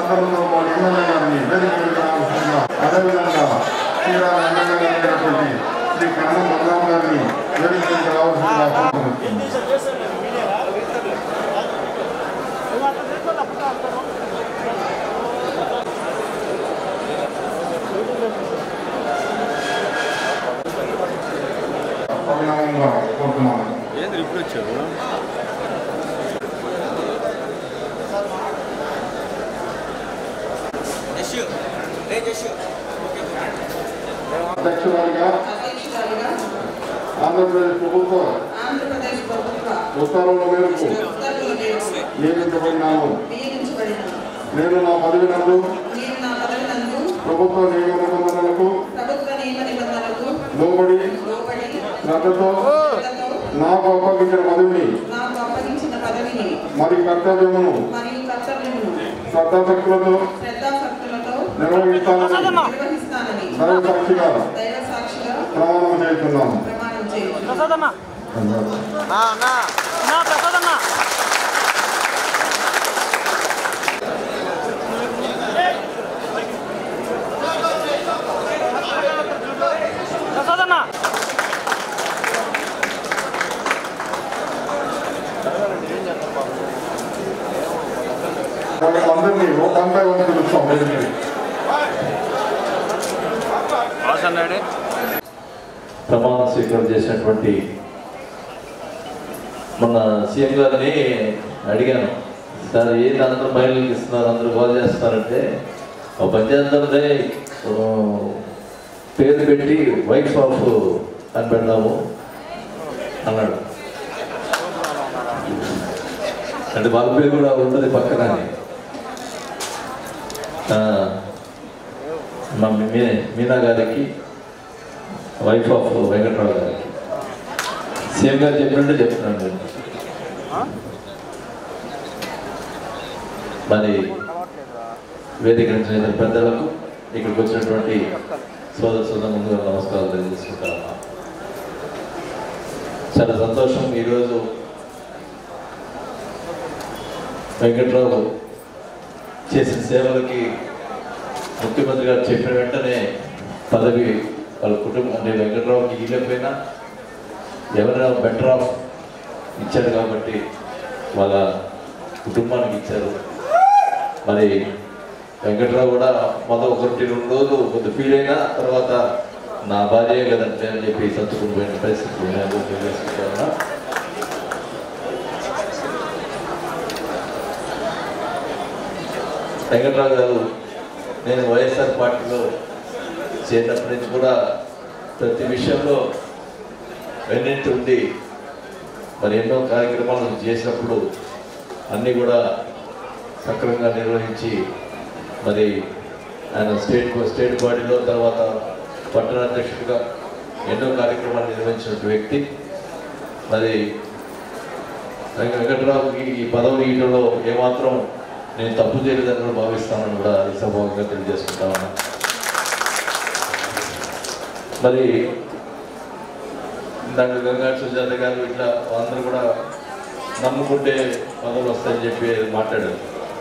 సందర్భంలో మా ఎమ్మెల్యే గారిని వేదిక మీదకి రావాల్సిందిగా అదేవిధంగా శ్రీరామ ఎమ్మెల్యే గారు అయినటువంటి శ్రీ కరణం బలరాం గారిని వేదిక మీదకి రావాల్సిందిగా కోరుతున్నాను. అభినందనగా కోరుతున్నాను ఏంది ఇప్పుడు వచ్చావు అధ్యక్షురాలిగా అధ్యక్షురాలిగా ఆంధ్రప్రదేశ్ ప్రభుత్వం ఆంధ్రప్రదేశ్ ప్రభుత్వ ఉత్తర్వుల మేరకు ఉత్తర్వుల మేరకు నియమించబడినాను నియమించబడిన నేను నా పదవి నందు నేను నా పదవి నందు ప్రభుత్వ నియమ నిబంధనలకు ప్రభుత్వ నియమ నిబంధనలకు లోబడి లోబడి శ్రద్ధతో శ్రద్ధతో నాకు అప్పగించిన పదవిని నాకు అప్పగించిన పదవిని మరి కర్తవ్యమును మరియు కర్తవ్యమును శ్రద్ధాశక్తులతో శ్రద్ధాశక్తులతో నిర్వహిస్తానని నిర్వహిస్తానని దైవ సాక్షిగా దైవ సాక్షిగా ప్రమాణం చేస్తున్నాను ప్రమాణం చేయుచున్నాను ప్రసాదమ్మా నా ప్రసాదమ్మా ప్రసాదమ్మా వాళ్ళందరినీ ఓ వన్ బై వన్ పిలుస్తాం వేదికకి. వాసన్నాడే ప్రమాణ స్వీకారం చేసినటువంటి మొన్న సీఎం గారిని అడిగాను సార్ ఏంటి అందరూ మహిళలకు ఇస్తున్నారు అందరూ కాల్ చేస్తున్నారంటే ఒక పని చేద్దాంలే ఓ, పేరు పెట్టి వైఫ్ ఆఫ్ అని పెడదాము అన్నాడు అంటే వాళ్ళ పేరు కూడా ఉంటుంది పక్కన అని. ఆ, మా మీ మీనా గారికి వైఫ్ ఆఫ్ వెంకట్రావు గారికి సీఎం గారు చెప్పినట్టే చెప్తున్నాను నేను మరి వేదిక నుంచి ఇతర పెద్దలకు ఇక్కడికి వచ్చినటువంటి సోదర సోదర ముందుగా నమస్కారాలు తెలియజేసుకుంటాను చాలా సంతోషం ఈరోజు వెంకట్రావు చేసిన సేవలకి ముఖ్యమంత్రి గారు చెప్పిన వెంటనే పదవి వాళ్ళ కుటుంబం అంటే వెంకట్రావుకి ఇవ్వకపోయినా ఎవరైనా బెటర్ ఆఫ్ ఇచ్చారు కాబట్టి వాళ్ళ కుటుంబానికి ఇచ్చారు మరి వెంకట్రావు కూడా మొదలు ఒకటి రెండు రోజులు కొద్ది ఫీల్ అయినా తర్వాత నా భార్య కదంటే అని చెప్పి సర్దుకుని పోయిన పరిస్థితి నేను తెలియజేసుకుంటా వెంకట్రావు గారు నేను వైఎస్ఆర్ పార్టీలో చేరినప్పటి నుంచి కూడా ప్రతి విషయంలో వెన్నింటి ఉండి మరి ఎన్నో కార్యక్రమాలు చేసినప్పుడు అన్నీ కూడా సక్రమంగా నిర్వహించి మరి ఆయన స్టేట్ స్టేట్ బాడీలో తర్వాత పట్టణ అధ్యక్షుడిగా ఎన్నో కార్యక్రమాలు నిర్వహించిన వ్యక్తి మరి వెంక- వెంకట్రావుకి ఈ పదవి ఇవ్వడంలో ఏమాత్రం నేను తప్పు చేయలేదని కూడా భావిస్తానని కూడా ఈ సభాగా తెలియజేసుకుంటా ఉన్నా మరి ఇందాక గంగా సుజాత గారు ఇట్లా అందరూ కూడా నమ్ముకుంటే పదవులు వస్తాయని చెప్పి మాట్లాడారు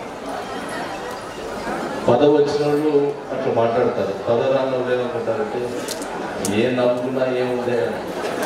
పదవి వచ్చిన వాళ్ళు అట్లా మాట్లాడతారు పదవి రాని వాళ్ళు ఏమనుకుంటారంటే ఏం నమ్ముకున్నా ఏముందే అని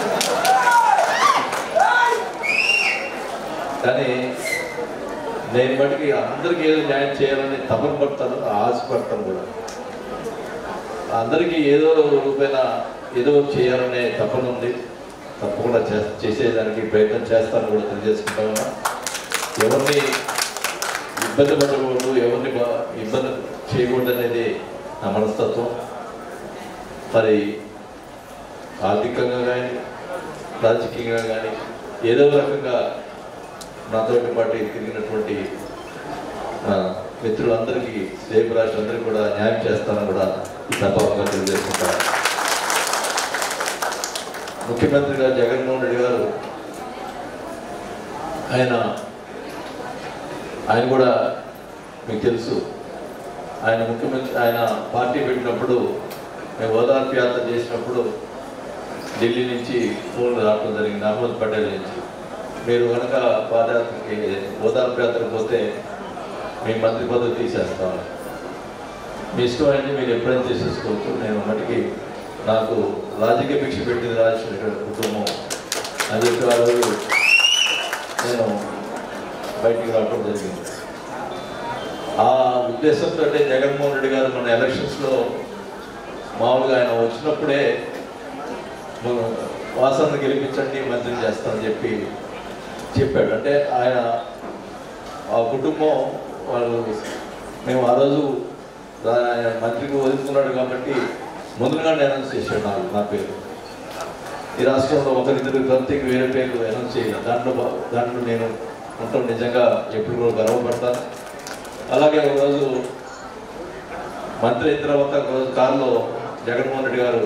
కానీ నేను బట్టి అందరికీ ఏదో న్యాయం చేయాలని తపన పడతాను ఆశపడతాను కూడా అందరికీ ఏదో రూపైన ఏదో ఒకటి చేయాలనే తపన ఉంది తప్పకుండా చే చేసేదానికి ప్రయత్నం చేస్తాను కూడా తెలియజేసుకుంటా ఉన్నా ఎవరిని ఇబ్బంది పడకూడదు ఎవరిని బా- ఇబ్బంది చేయకూడదు అనేది నా మనస్తత్వం మరి ఆర్థికంగా కానీ రాజకీయంగా కానీ ఏదో రకంగా నాతో పాటు తిరిగినటువంటి ఆ, మిత్రులందరికీ శ్రేయభిలాషులందరికీ కూడా న్యాయం చేస్తానని కూడా ఈ సభాగా తెలియజేసుకుంటాను ముఖ్యమంత్రిగా జగన్మోహన్ రెడ్డి గారు ఆయన ఆయన కూడా మీకు తెలుసు ఆయన ముఖ్యమంత్రి ఆయన పార్టీ పెట్టినప్పుడు మేము ఓదార్పు యాత్ర చేసినప్పుడు ఢిల్లీ నుంచి ఫోన్ రావడం జరిగింది అహ్మద్ పటేల్ నుంచి మీరు కనుక పాదయాత్రకి ఓదార్పు యాత్రకు పోతే మీ మంత్రి పదవి తీసేస్తాను మీ ఇష్టం అయితే మీరు ఎప్పుడైనా తీసేసుకోవచ్చు నేను మటుకి నాకు రాజకీయ భిక్ష పెట్టింది రాజశేఖర గారి కుటుంబం అని చెప్పి ఆ రోజు నేను బయటికి రావడం జరిగింది ఆ ఉద్దేశంతో జగన్మోహన్ రెడ్డి గారు మన ఎలక్షన్స్లో మామూలుగా ఆయన వచ్చినప్పుడే మనం వాసన గెలిపించండి మంత్రిని చేస్తానని చెప్పి చెప్పాడు అంటే ఆయన ఆ కుటుంబం వాళ్ళు మేము ఆ రోజు దా- ఆయన మంత్రికి వదులుకున్నాడు కాబట్టి ముందుగానే అనౌన్స్ చేశాడు నాకు నా పేరు ఈ రాష్ట్రంలో ఒకరిద్దరు తప్పితే వేరే పేర్లు అనౌన్స్ చేయాలి దాంట్లో బా- దాంట్లో నేను ఉంటాం నిజంగా ఎప్పుడు కూడా గర్వపడతాను అలాగే ఒకరోజు మంత్రి అయిన తర్వాత ఒకరోజు కారులో జగన్మోహన్ రెడ్డి గారు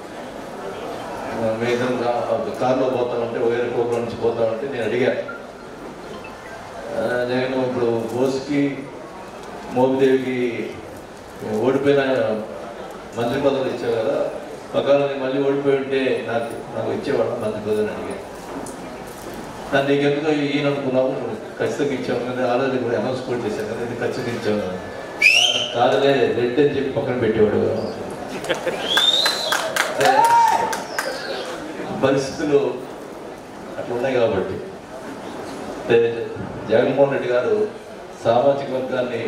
మేము కారులో పోతామంటే వేరే ప్రోగ్రాం నుంచి పోతామంటే నేను అడిగా ఆ, జగన్ ఇప్పుడు బోస్కి మోపిదేవికి ఓడిపోయిన మంత్రి పదవులు ఇచ్చావు కదా ఒకవేళ నేను మళ్ళీ ఓడిపోయి ఉంటే నాకు నాకు ఇచ్చేవాడు మంత్రి పదవిని అడిగా నన్ను నీకెందుకు ఈయన అనుకున్నావు నువ్వు ఖచ్చితంగా ఇచ్చావు కదా ఆల్రెడీ ఇప్పుడు అనౌన్స్ కూడా చేశాను కదా ఇది ఖచ్చితంగా ఇచ్చావు కదా. "ఆ, కాదులే రెడ్ అని చెప్పి పక్కన పెట్టేవాడు అంటే పరిస్థితులు అట్లా ఉన్నాయి కాబట్టి అంటే జగన్మోహన్ రెడ్డి గారు సామాజిక వర్గాన్ని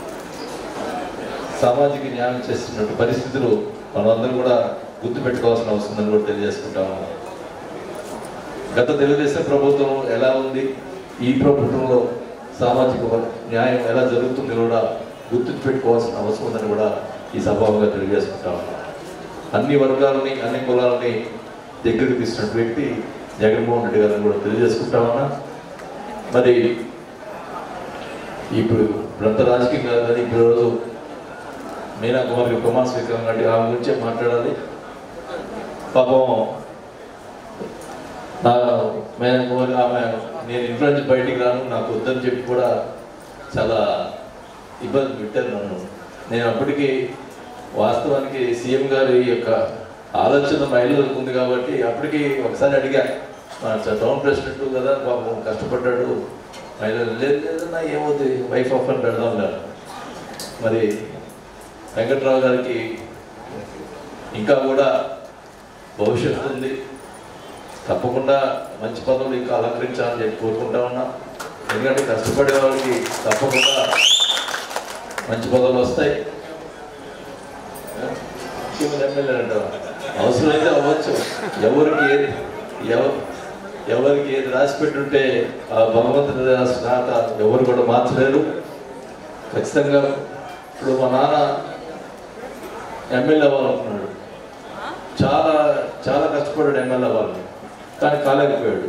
సామాజిక న్యాయం చేస్తున్నట్టు పరిస్థితులు మనందరం కూడా గుర్తుపెట్టుకోవాల్సిన అవసరం ఉందని కూడా తెలియజేసుకుంటాము గత తెలుగుదేశం ప్రభుత్వం ఎలా ఉంది ఈ ప్రభుత్వంలో సామాజిక వ- న్యాయం ఎలా జరుగుతుంది కూడా గుర్తు పెట్టుకోవాల్సిన అవసరం ఉందని కూడా ఈ సభాముగా తెలియజేసుకుంటాము అన్ని వర్గాలని అన్ని కులాలని దగ్గరికి తీసిన వ్యక్తి జగన్మోహన్ రెడ్డి గారిని కూడా తెలియజేసుకుంటామన్నా మరి ఇప్పుడు ఇప్పుడంతా రాజకీయం కాదు కానీ ఇప్పుడు రోజు మీనా కుమార్కి ప్రమాణ స్వీకారం కంటే ఆమె గురించే మాట్లాడాలి పాపం నా మీనా కుమార్ ఆమె నేను ఇంట్లో నుంచి బయటికి రాను నాకు వద్దని చెప్పి కూడా చాలా ఇబ్బంది పెట్టారు నన్ను నేను అప్పటికి వాస్తవానికి సీఎం గారి యొక్క ఆలోచన మహిళలకు ఉంది కాబట్టి అప్పటికి ఒకసారి అడిగా మా చ- టౌన్ ప్రెసిడెంట్ కదా పాపం కష్టపడ్డాడు మహిళలు లేదు లేదన్నా ఏమవుతుంది వైఫ్ ఆఫ్ అని పెడదాం లేదు మరి వెంకట్రావు గారికి ఇంకా కూడా భవిష్యత్తు ఉంది తప్పకుండా మంచి పదవులు ఇంకా అలంకరించాలని చెప్పి కోరుకుంటా ఉన్నా ఎందుకంటే కష్టపడే వాళ్ళకి తప్పకుండా మంచి పదవులు వస్తాయి ఎమ్మెల్యే అంటారు అవసరమైతే అవ్వచ్చు ఎవరికి ఏది ఎవ- ఎవరికి ఏది రాసి పెట్టుంటే ఆ భగవంతుని రాసిన రాత ఎవరు కూడా మార్చలేరు ఖచ్చితంగా ఇప్పుడు మా నాన్న ఎమ్మెల్యే అవ్వాలనుకున్నాడు చాలా చాలా కష్టపడ్డాడు ఎమ్మెల్యే అవ్వాలని కానీ కాలేకపోయాడు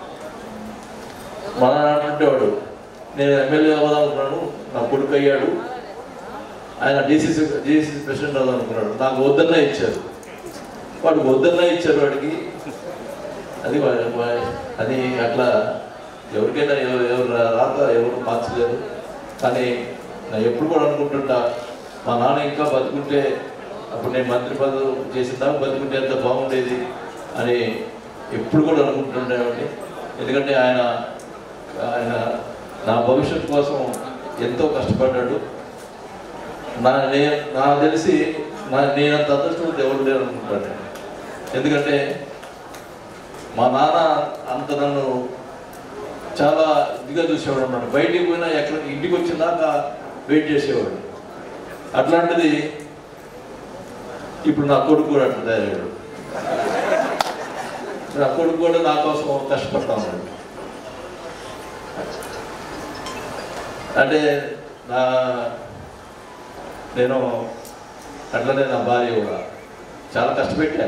మా నాన్న అంటుంటేవాడు నేను ఎమ్మెల్యే అవ్వాలనుకున్నాను నా కొడుకు అయ్యాడు ఆయన డీసీసీ డీసీసీ ప్రెసిడెంట్ అవ్వాలనుకున్నాడు నాకు వద్దన్నా ఇచ్చారు వాడు వద్దన్నా ఇచ్చారు వాడికి అది వా- వా- అది అట్లా ఎవరికైనా ఎవరు ఎవరు రాక ఎవరు మార్చలేరు కానీ నేను ఎప్పుడు కూడా అనుకుంటుంటా మా నాన్న ఇంకా బతుకుంటే అప్పుడు నేను మంత్రి పదవి చేసిందా బతుకుంటే ఎంత బాగుండేది అని ఎప్పుడు కూడా అనుకుంటుండేవాడిని ఎందుకంటే ఆయన ఆయన నా భవిష్యత్తు కోసం ఎంతో కష్టపడ్డాడు నా నే నా తెలిసి నా నేనంత అదృష్టం ఎవరు లేరు అనుకుంటాను నేను. ఎందుకంటే మా నాన్న అంత నన్ను చాలా ఇదిగా చూసేవాడు అన్నాడు బయటికి పోయినా ఎక్కడ ఇంటికి వచ్చిన దాకా వెయిట్ చేసేవాడు అట్లాంటిది ఇప్పుడు నా కొడుకు కూడా అట్లా తయారయ్యాడు నా కొడుకు కూడా నా కోసం కష్టపడతా ఉన్నాడు అంటే నా నేను అట్లనే నా భార్య కూడా చాలా కష్టపెట్టా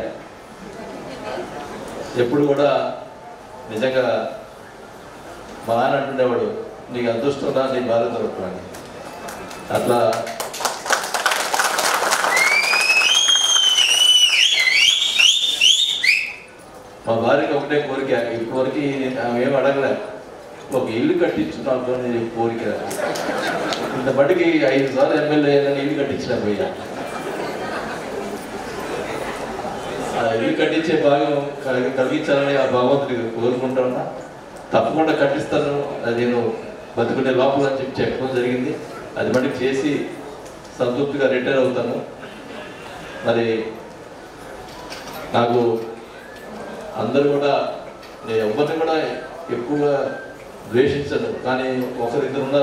ఎప్పుడు కూడా నిజంగా మా ఆయన అంటుండేవాడు నీకు అదృష్టం రా నీ భార్య దొరకని అట్లా మా భార్యకి ఒకటే కోరిక ఇప్పటివరకు ఆమె ఏం అడగలే ఒక ఇల్లు కట్టించు నాకు అనేది కోరిక ఇంత బట్టికి ఐదు సార్లు ఎమ్మెల్యే అయినా ఇల్లు కట్టించిన పోయా ఆ ఇల్లు కట్టించే భాగం కలిగి కలిగించాలని ఆ భగవంతుడికి కోరుకుంటా ఉన్నా తప్పకుండా కట్టిస్తాను అది నేను బతుకునే లోపల అని చెప్పి చెప్పడం జరిగింది అది మటుకు చేసి సంతృప్తిగా రిటైర్ అవుతాను మరి నాకు అందరూ కూడా నేను ఎవరిని కూడా ఎక్కువగా ద్వేషించను కానీ ఒకరిద్దరు ఉన్నారు